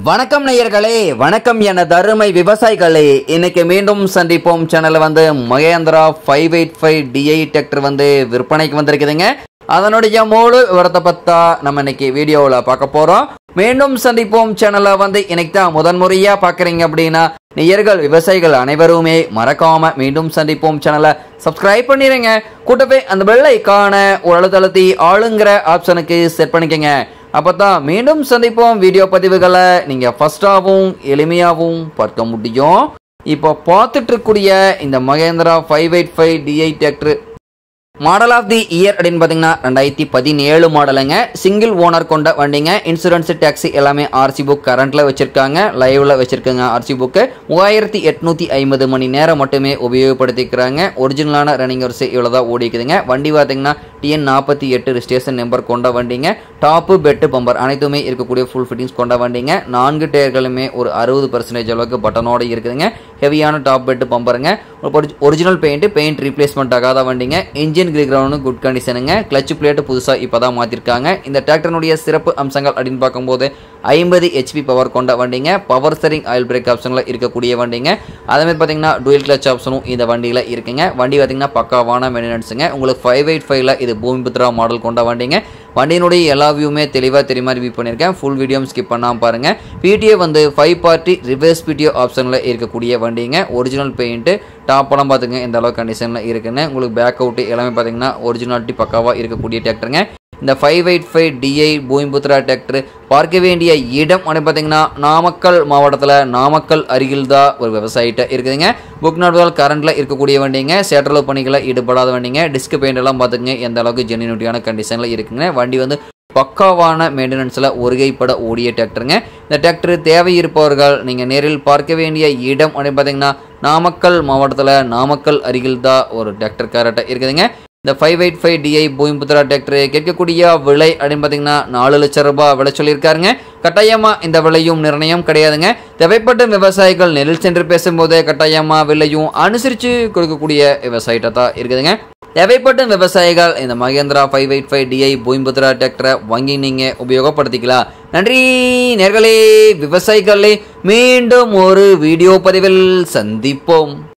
வணக்கம் நேயர்களே வணக்கம் எனது அருமை விவசாயிகளே இன்னைக்கு மீண்டும் சந்திப்போம் சேனல்ல வந்து Mahindra five eight five DI tractor வந்து விற்பனைக்கு வந்திருக்குதுங்க அதனுடைய முழு விவரத்தை பத்தா நம்ம இன்னைக்கு வீடியோவில் பார்க்க போறோம் மீண்டும் சந்திப்போம் சேனலை வந்து இன்னைக்கு தான் முதன்முறையா பார்க்குறீங்க அப்படின்னா நேயர்கள் விவசாயிகள் அனைவருமே மறக்காம மீண்டும் சந்திப்போம் சேனலை சப்ஸ்கிரைப் பண்ணிடுங்க கூட்டவே அந்த பெல்லை காண ஒரு அழுத்தழுத்தி ஆளுங்கிற ஆப்ஷனுக்கு செட் பண்ணிக்கங்க அப்பதான் மீண்டும் சந்திப்போம் வீடியோ பதிவுகளை நீங்க ஃபர்ஸ்டாகவும் எளிமையாகவும் பார்க்க முடியும் இப்போ பார்த்துட்டு இருக்கக்கூடிய இந்த Mahindra five eight five DI tractor model of the year அப்படின்னு பார்த்தீங்கன்னா ரெண்டாயிரத்தி பதினேழு மாடலுங்க சிங்கிள் ஓனர் கொண்ட வண்டிங்க இன்சூரன்ஸ் டேக்ஸி எல்லாமே ஆர்சி புக் கரண்ட்ல வச்சிருக்காங்க லைவ்ல வச்சிருக்காங்க ஆர்சி புக்கு மூவாயிரத்தி எட்நூத்தி ஐம்பது மணி நேரம் மட்டுமே உபயோகப்படுத்திக்கிறாங்க ஒரிஜினலான ரன்னிங் வரிசை இவ்வளோதான் ஓடிக்குதுங்க வண்டி பார்த்தீங்கன்னா டிஎன் நாற்பத்தி எட்டு ஸ்டேஷன் நம்பர் கொண்ட வண்டிங்க டாப்பு பெட்டு பம்பர் அனைத்துமே இருக்கக்கூடிய ஃபுல் ஃபிட்டிங்ஸ் கொண்ட வண்டிங்க நான்கு டயர்களுமே ஒரு அறுபது பர்சன்டேஜ் அளவுக்கு பட்டனோட இருக்குதுங்க ஹெவியான டாப் பெட்டு பம்பருங்க ஒரிஜினல் பெயிண்ட் பெயிண்ட் ரீப்ளேஸ்மெண்ட் ஆகாத வண்டிங்க இன்ஜின் கிரி கிரவுண்டும் குட் கண்டிஷனுங்க கிளச் பிளேட் புதுசாக இப்போ தான் மாற்றிருக்காங்க இந்த டிராக்டர்னுடைய சிறப்பு அம்சங்கள் அப்படின்னு பார்க்கும்போது ஐம்பது ஹெச்பி பவர் கொண்ட வண்டிங்க பவர் ஸ்டரிங் ஆயில் பிரேக் ஆப்ஷனில் இருக்கக்கூடிய வண்டிங்க அதேமாதிரி பார்த்தீங்கன்னா டூயல் கிளச் ஆப்ஷனும் இந்த வண்டியில் இருக்குங்க வண்டி பார்த்தீங்கன்னா பக்காவான மெயின்டெனன்ஸுங்க உங்களுக்கு ஃபைவ் எயிட் ஃபைவ்ல இது பூமிபுத்ரா மாடல் கொண்ட வண்டிங்க வண்டியினுடைய எல்லா வியூமே தெளிவாக தெரியுமா ரிவ்யூ பண்ணியிருக்கேன் ஃபுல் வீடியோ ஸ்கிப் பண்ணாமல் பாருங்கள் பிடிஓ வந்து ஃபைவ் பார்ட்டி ரிவர்ஸ் பிடிஓ ஆப்ஷனில் இருக்கக்கூடிய வண்டிங்க ஒரிஜினல் பெயிண்ட்டு டாப்பெல்லாம் பார்த்துங்க இந்த அளவு கண்டிஷனில் இருக்குன்னு உங்களுக்கு பேக் அவுட்டு எல்லாமே பார்த்தீங்கன்னா ஒரிஜினாலிட்டி பக்காவாக இருக்கக்கூடிய டிராக்டருங்க இந்த five eight five DI Bhumiputra tractor பார்க்க வேண்டிய இடம் அப்படின்னு பார்த்தீங்கன்னா நாமக்கல் மாவட்டத்தில் நாமக்கல் அருகில் தான் ஒரு விவசாயிட்ட இருக்குதுங்க புக் நாட்கள் கரண்டில் இருக்கக்கூடிய வண்டிங்க சேட்டரல் பணிகளை ஈடுபடாத வண்டிங்க டிஸ்க் பெயிண்ட் எல்லாம் பார்த்துங்க எந்த அளவுக்கு ஜென்யூனிட்டியான கண்டிஷனில் இருக்குங்க வண்டி வந்து பக்காவான மெயின்டெனன்ஸில் ஒருகைப்பட ஓடிய டிராக்டருங்க இந்த டிராக்டர் தேவை இருப்பவர்கள் நீங்கள் நேரில் பார்க்க வேண்டிய இடம் அப்படின்னு பார்த்தீங்கன்னா நாமக்கல் மாவட்டத்தில் நாமக்கல் அருகில் தான் ஒரு டிராக்டர் கேரட்டை இருக்குதுங்க இந்த five eight five DI Bhumiputra tractor கேட்கக்கூடிய விலை அப்படின்னு பார்த்தீங்கன்னா நாலு லட்சம் ரூபாய் விலை சொல்லியிருக்காருங்க கட்டாயமாக இந்த விலையும் நிர்ணயம் கிடையாதுங்க தேவைப்பட்ட விவசாயிகள் நெல் சென்று பேசும்போது கட்டாயமாக விலையும் அனுசரித்து கொடுக்கக்கூடிய விவசாயிட்ட தான் இருக்குதுங்க தேவைப்பட்ட விவசாயிகள் இந்த Mahindra five eight five DI Bhumiputra டிராக்டரை வாங்கி நீங்கள் உபயோகப்படுத்திக்கலாம் நன்றி நேர்களே விவசாயிகளே மீண்டும் ஒரு வீடியோ பதிவில் சந்திப்போம்